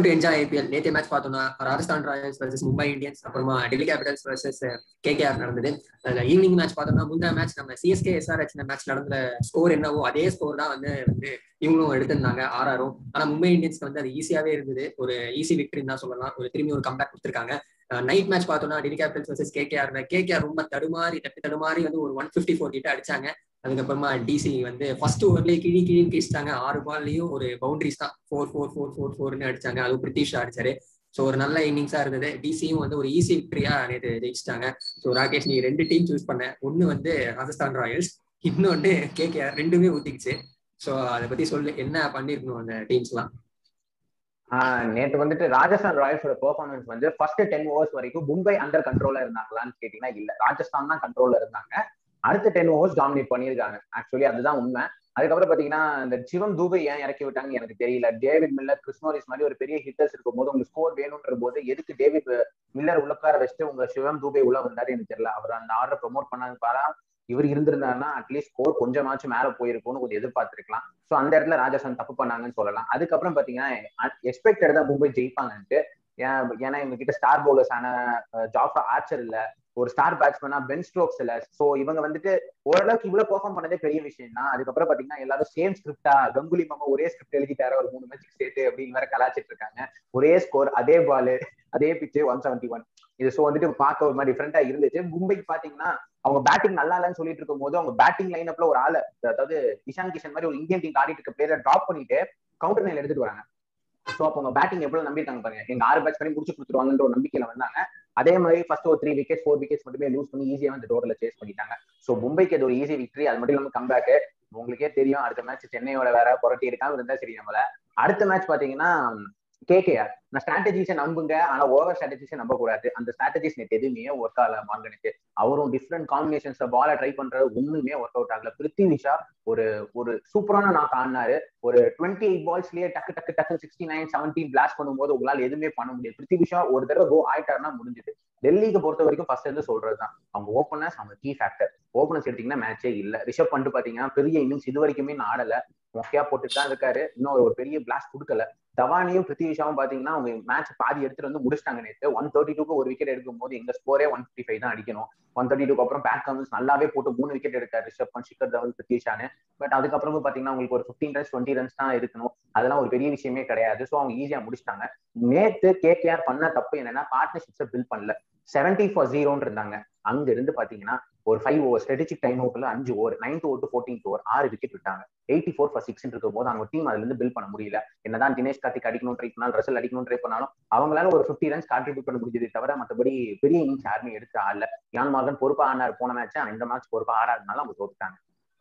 welcome to enjoy IPL நேற்று match பார்த்தோம்னா Rajasthan Royals versus Mumbai Indians அப்புறமா டெல்லி கேபிட்டல்ஸ் வர்சஸ் கேகேஆர் நடந்தது அதுல ஈவினிங் மேட்ச் பார்த்தோம்னா முந்தைய மேட்ச் நம்ம சிஎஸ்கே எஸ்ஆர்எச் மேட்ச் நடந்த ஸ்கோர் என்னவோ அதே ஸ்கோர் தான் வந்து வந்து இவங்களும் எடுத்திருந்தாங்க ஆர்ஆரும் ஆனா மும்பை இந்தியன்ஸ்க்கு வந்து அது ஈஸியாவே இருந்தது ஒரு ஈஸி விக்டரின்னு தான் சொல்லலாம் ஒரு திரும்பி ஒரு கம்பேக் கொடுத்துருக்காங்க நைட் மேட்ச் பார்த்தோம்னா Delhi Capitals versus KKR KKR ரொம்ப தடுமாறி தட்டு தடுமாறி வந்து ஒரு ஒன் ஃபிஃப்டி ஃபோர் கிட்ட அடிச்சாங்க அதுக்கப்புறமா டிசி வந்து ஃபர்ஸ்ட் ஓவர்லயே கிழி கிழி கீழ்ச்சிட்டாங்க ஆறு பால்லயும் ஒரு பவுண்டரிஸ் தான் ஃபோர் ஃபோர் ஃபோர் ஃபோர் ஃபோர்னு அடிச்சாங்க அது பிரிட்டிஷ் அடிச்சாரு ஸோ ஒரு நல்ல இன்னிங்ஸா இருந்தது டிசியும் வந்து ஒரு ஈஸி விக்டரியா நேற்று ஜெயிச்சிட்டாங்க ஸோ ராகேஷ் நீ ரெண்டு டீம் சூஸ் பண்ண ஒன்னு வந்து ராஜஸ்தான் ராயல்ஸ் இன்னொன்னு கேகேஆர் ரெண்டுமே ஊத்திக்குச்சு ஸோ அதை பத்தி சொல்லு என்ன பண்ணிருக்கணும் அந்த டீம்ஸ்லாம் நேற்று வந்துட்டு ராஜஸ்தான் ராயல்ஸோட பெர்ஃபார்மன்ஸ் வந்து ஃபர்ஸ்ட் டென் ஓவர்ஸ் வரைக்கும் மும்பை அண்டர் கண்ட்ரோல்ல இருந்தாங்களான்னு கேட்டீங்கன்னா இல்ல ராஜஸ்தான் தான் கண்ட்ரோல்ல இருந்தாங்க அடுத்த டென் ஓவர்ஸ் டாமினேட் பண்ணியிருக்காங்க ஆக்சுவலி அதுதான் உண்மை அதுக்கப்புறம் பாத்தீங்கன்னா இந்த சிவம் தூபை ஏன் இறக்கி விட்டாங்க எனக்கு தெரியல டேவிட் மில்லர் கிறிஸ்மோரிஸ் மாதிரி ஒரு பெரிய ஹிட்டர்ஸ் இருக்கும் போது உங்களுக்கு ஸ்கோர் வேணும்ன்ற போது எதுக்கு டேவிட் மில்லர் உள்ளக்கார வச்சுட்டு உங்க சிவம் தூபை உள்ள வந்தாரு எனக்கு தெரியல அவர் அந்த ஆர்டர் ப்ரொமோட் பண்ணாங்க பாரா இவர் இருந்திருந்தாருன்னா அட்லீஸ்ட் ஸ்கோர் கொஞ்சமாச்சும் மேல போயிருக்கும்னு கொஞ்சம் எதிர்பார்த்திருக்கலாம் ஸோ அந்த இடத்துல ராஜஸ்தான் தப்பு பண்ணாங்கன்னு சொல்லலாம் அதுக்கப்புறம் பாத்தீங்கன்னா எக்ஸ்பெக்டட் தான் மும்பை ஜெயிப்பாங்கன்ட்டு ஏன்னா இவங்க கிட்ட ஸ்டார் பவுலர்ஸ் ஆன ஜாஃபா ஆர்ச்சர் இல்ல ஒரு ஸ்டார் பேட்ஸ்மேனா பென் ஸ்ட்ரோக்ஸ் இல்ல சோ இவங்க வந்துட்டு ஓரளவுக்கு இவ்வளவு பெர்ஃபார்ம் பண்ணதே பெரிய விஷயம் தான் அதுக்கப்புறம் பாத்தீங்கன்னா எல்லாரும் சேம் ஸ்கிரிப்டா கங்குலி மாமா ஒரே ஸ்கிரிப்ட் எழுதிட்டாரு ஒரு மூணு மேட்ச் சேர்த்து அப்படின்னு வேற கலாச்சிட்டு இருக்காங்க ஒரே ஸ்கோர் அதே பால் அதே பிச்சு ஒன் செவன்டி ஒன் இது ஸோ வந்துட்டு பார்க்க ஒரு மாதிரி டிஃப்ரெண்டா இருந்துச்சு மும்பைக்கு பாத்தீங்கன்னா அவங்க பேட்டிங் நல்லா இல்லைன்னு சொல்லிட்டு இருக்கும் போது அவங்க பேட்டிங் லைன் அப்ல ஒரு ஆளு அதாவது இஷான் கிஷன் மாதிரி ஒரு இந்தியன் டீம் ஆடிட்டு இருக்க பிளேயரை ட்ராப் பண்ணிட்டு கவுண்டர் நைல் எடுத்துட்டு வராங்க ஸோ அப்போ உங்க பேட்டிங் எவ்வளவு நம்பிட்டாங்க பாருங்க எங்க ஆறு பேட்ச் பண்ணி முடிச்சு கொடுத்துருவாங்கன்ற ஒரு நம்பிக்கையில வந்தாங்க அதே மாதிரி ஃபர்ஸ்ட் ஒரு த்ரீ விக்கெட் ஃபோர் விக்கெட்ஸ் மட்டுமே லூஸ் பண்ணி ஈஸியா வந்து டோட்டல சேஸ் பண்ணிட்டாங்க ஸோ மும்பைக்கு அது ஒரு ஈஸி விக்டரி அது மட்டும் இல்லாம கம்பேக் உங்களுக்கே தெரியும் அடுத்த மேட்ச் சென்னையோட வேற புரட்டி இருக்காம இருந்தா சரி நம்மள அடுத்த மேட்ச் பாத்தீங்கன்னா கேகேஆர் நான் ஸ்ட்ராட்டஜிஸை நம்புங்க ஆனா ஓவர் ஸ்ட்ராட்டஜிஸை நம்ப கூடாது அந்த ஸ்ட்ராட்டஜிஸ் நேற்று எதுவுமே ஒர்க் ஆகல மார்கனுக்கு அவரும் டிஃப்ரெண்ட் காம்பினேஷன்ஸ்ல பாலை ட்ரை பண்றது ஒண்ணுமே ஒர்க் அவுட் ஆகல பிருத்திவிஷா ஒரு ஒரு சூப்பரான நாக் ஆடினாரு ஒரு டுவெண்ட்டி எயிட் பால்ஸ்லயே டக்கு டக்கு டக்கு சிக்ஸ்டி நைன் செவன்டீன் பிளாஸ்ட் பண்ணும்போது உங்களால் எதுவுமே பண்ண முடியாது பிருத்திவிஷா ஒரு தடவை கோ ஆயிட்டாருன்னா முடிஞ்சது டெல்லிக்கு பொறுத்த வரைக்கும் ஃபர்ஸ்ட் இருந்து சொல்றதுதான் அவங்க ஓப்பனர்ஸ் அவங்க கீ ஃபேக்டர் ஓப்பனர்ஸ் எடுத்தீங்கன்னா மேட்சே இல்ல ரிஷப் பண்ணிட்டு பாத்தீங்கன்னா பெரிய இன்னிங்ஸ் இது வரைக்குமே ஆடல மொக்கையா போட்டுட்டு தான் இருக்காரு இன்னும் ஒரு பெரிய பிளாஸ்ட் கொடுக்கல தவானியும் பிருத்திவிஷாவும் பாத்தீங்கன்னா அவங்க மேட்ச் பாதி எடுத்துட்டு வந்து முடிச்சிட்டாங்க நேற்று ஒன் தேர்ட்டி டூக்கு ஒரு விக்கெட் எடுக்கும் போது எங்க ஸ்கோரே ஒன் ஃபிஃப்டி ஃபைவ் தான் அடிக்கணும் ஒன் தேர்ட்டி டூக்கு அப்புறம் பேட் கமின்ஸ் நல்லாவே போட்டு மூணு விக்கெட் எடுத்தாரு ரிஷப் பண்ட் ஷிகர் தவல் பிருத்திவிஷானு பட் அதுக்கப்புறமும் பாத்தீங்கன்னா உங்களுக்கு ஒரு ஃபிஃப்டீன் ரன்ஸ் டுவெண்ட்டி ரன்ஸ் தான் இருக்கணும் அதெல்லாம் ஒரு பெரிய விஷயமே கிடையாது ஸோ அவங்க ஈஸியா முடிச்சிட்டாங்க நேத்து கேகேஆர் பண்ண தப்பு என்னன்னா பார்ட்னர்ஷிப்ஸை பில்ட் பண்ணல செவன்டி ஃபார் ஜீரோன்னு இருந்தாங்க அங்க இருந்து பாத்தீங்கன்னா ஒரு ஃபைவ் ஓவர் ஸ்ட்ராட்டஜிக் டைம் அவுட்ல அஞ்சு over ninth over to fourteen over ஆறு விக்கெட் விட்டாங்க எயிட்டி ஃபோர் ஃபார் சிக்ஸ் இருக்கும் போது அவங்க டீம் அதுல இருந்து பில் பண்ண முடியல என்னதான் தினேஷ் கார்த்திக் அடிக்கணும் ட்ரை பண்ணாலும் ரசல் அடிக்கணும் ட்ரை பண்ணாலும் அவங்களால ஒரு ஃபிஃப்டி ரன்ஸ் கான்ட்ரிபியூட் பண்ண முடிஞ்சது தவிர மற்றபடி பெரிய இன்னிங்ஸ் யாருமே எடுத்து ஆடல யான் மார்கன் பொறுப்பா ஆனார் போன மேட்ச் இந்த மேட்ச் பொறுப்பா ஆடாதனால அவங்க தோத்துட்டாங்க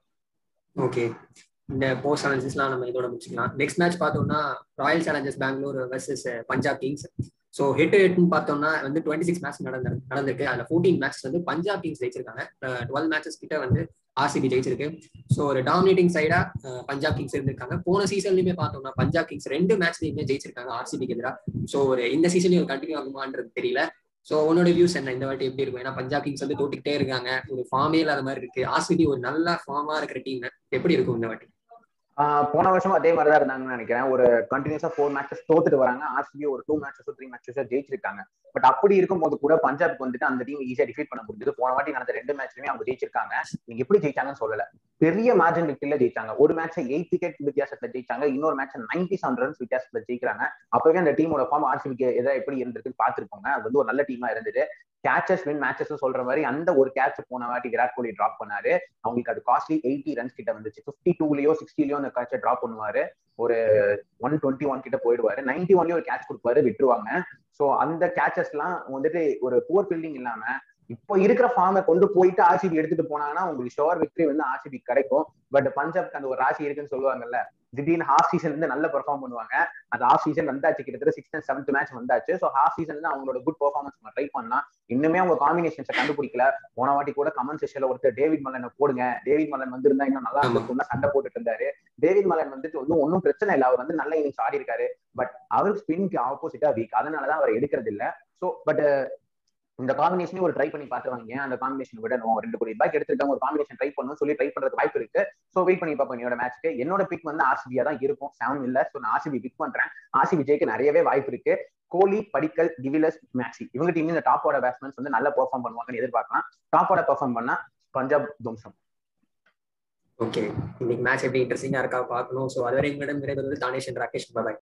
ஓகே இந்த போஸ்ட் அனாலிசிஸ்லாம் நம்ம இதோட முடிச்சுக்கலாம் நெக்ஸ்ட் மேட்ச் பார்த்தோம்னா Royal Challengers Bangalore versus Punjab Kings so head ஹெட்னு பார்த்தோம்னா வந்து டுவெண்ட்டி சிக்ஸ் மேட்ச் நடந்து நடந்திருக்கு அதில் ஃபோர்டீன் மேட்ச் வந்து பஞ்சாப் கிங்ஸ் ஜெயிச்சிருக்காங்க டுவெல் மேட்சஸ் கிட்ட வந்து ஆர்சிபி ஜெயிச்சிருக்கு ஸோ ஒரு டாமினேட்டிங் சைடா பஞ்சாப் கிங்ஸ் இருந்திருக்காங்க போன சீசன்லயுமே பார்த்தோம்னா பஞ்சாப் கிங்ஸ் ரெண்டு மேட்ச்லயுமே ஜெயிச்சிருக்காங்க ஆர்சிபிக்கு எதிராக ஸோ ஒரு இந்த சீசன்லயும் கண்டினியூ ஆகுமான்றது தெரியல ஸோ உன்னோட வியூஸ் என்ன இந்த வாட்டி எப்படி இருக்கும் ஏன்னா பஞ்சாப் கிங்ஸ் வந்து தோட்டிக்கிட்டே இருக்காங்க ஒரு ஃபார்மே இல்லாத மாதிரி இருக்கு ஆர்சிபி ஒரு நல்ல ஃபார்மா இருக்கிற டீம் எப்படி இருக்கும் இந்த வாட்டி போன வருஷம் அதே மாதிரி தான் இருந்தாங்கன்னு நினைக்கிறேன் ஒரு கண்டினியூஸா ஃபோர் மேட்சஸ் தோத்துட்டு வராங்க ஆர்சிபி ஒரு டூ மேட்சஸோ த்ரீ மேட்சஸோ ஜெயிச்சிருக்காங்க பட் அப்படி இருக்கும்போது கூட பஞ்சாப்க்கு வந்துட்டு அந்த டீம் ஈஸியா டிஃபீட் பண்ண முடிஞ்சது போன வாட்டி நடந்த ரெண்டு மேட்ச்லயுமே அவங்க ஜெயிச்சிருக்காங்க நீங்க எப்படி ஜெயிச்சாங்கன்னு சொல்லல பெரிய மார்ஜின் விக்கெட்ல ஜெயிச்சாங்க ஒரு மேட்ச் எயிட் விக்கெட் வித்தியாசத்துல ஜெயிச்சாங்க இன்னொரு மேட்ச் நைன்டி செவன் ரன்ஸ் வித்தியாசத்துல ஜெயிக்கிறாங்க அப்பவே அந்த டீமோட ஃபார்ம் ஆர்சிபிக்கு எதாவது எப்படி இருந்திருக்குன்னு பாத்துருக்கோங்க அது வந்து ஒரு நல்ல டீமா இருந்தது கேச்சஸ் வின் மேட்சஸ் சொல்ற மாதிரி அந்த ஒரு கேட்ச் போன வாட்டி விராட் கோலி டிராப் பண்ணாரு அவங்களுக்கு அது காஸ்ட்லி எயிட்டி ரன்ஸ் கிட்ட வந்துச்சு பிப்டி டூலயோ சிக்ஸ்டிலயோ அந்த கேட்சை டிராப் பண்ணுவாரு ஒரு ஒன் டுவெண்ட்டி ஒன் கிட்ட போயிடுவாரு நைன்டி ஒன்லயும் ஒரு கேட்ச் கொடுப்பாரு விட்டுருவாங்க சோ அந்த கேச்சஸ் எல்லாம் வந்துட்டு ஒரு புவர் ஃபீல்டிங் இல்லாம இப்போ இருக்கிற ஃபார்மை கொண்டு போயிட்டு ஆர்சிபி எடுத்துட்டு போனாங்கன்னா உங்களுக்கு ஷோர் விக்டரி வந்து ஆர்சிபி கிடைக்கும் பட் பஞ்சாப்க்கு அந்த ஒரு ராசி இருக்குன்னு சொல்லுவாங்கல்ல திடீர்னு ஹாஃப் சீசன் வந்து நல்ல பெர்ஃபார்ம் பண்ணுவாங்க அது ஹாஃப் சீசன் வந்தாச்சு கிட்டத்தட்ட சிக்ஸ்த் அண்ட் செவன்த் மேட்ச் வந்தாச்சு ஸோ ஹாஃப் சீசன்ல அவங்களோட குட் பெர்ஃபார்மன்ஸ் ட்ரை பண்ணலாம் இன்னுமே அவங்க காம்பினேஷன்ஸை கண்டுபிடிக்கல போன வாட்டி கூட கமெண்ட் செஷன்ல ஒருத்தர் டேவிட் மலனை போடுங்க டேவிட் மலன் வந்து இருந்தா இன்னும் நல்லா இருக்கும் சண்டை போட்டுட்டு இருந்தாரு டேவிட் மலன் வந்துட்டு வந்து ஒன்றும் பிரச்சனை இல்லை அவர் வந்து நல்ல இன்னிங்ஸ் ஆடி இருக்காரு பட் அவருக்கு ஸ்பின்க்கு ஆப்போசிட்டா வீக் அதனாலதான் அவர் எடுக்கிறது இல்லை ஸோ பட் இந்த காம்பினேஷனே ஒரு ட்ரை பண்ணி பார்த்துவாங்க அந்த காம்பினேஷன் விட ரெண்டு கோடி ரூபாய்க்கு எடுத்துருக்காங்க ஒரு காம்பினேஷன் ட்ரை பண்ணணும் சொல்லி ட்ரை பண்றதுக்கு வாய்ப்பு இருக்கு சோ வெயிட் பண்ணி பார்ப்போம் என்னோட மேட்ச்க்கு என்னோட பிக் வந்து ஆர்சிபியா தான் இருக்கும் செவன் இல்ல சோ நான் ஆர்சிபி பிக் பண்றேன் ஆர்சிபி ஜெயிக்க நிறையவே வாய்ப்பு இருக்கு கோலி படிக்கல் டிவிலஸ் மேக்ஸி இவங்க டீம் இந்த டாப் ஆர்டர் பேட்ஸ்மேன்ஸ் வந்து நல்லா பெர்ஃபார்ம் பண்ணுவாங்கன்னு எதிர்பார்க்கலாம் டாப் ஆர்டர் பெர்ஃபார்ம் பண்ணா பஞ்சாப் தும்சம் ஓகே இன்னைக்கு மேட்ச் எப்படி இன்ட்ரெஸ்டிங்கா இருக்கா பார்க்கணும் ஸோ அதுவரை உங்களிடம் விரைவது தானேஷ் ராகேஷ் பாய்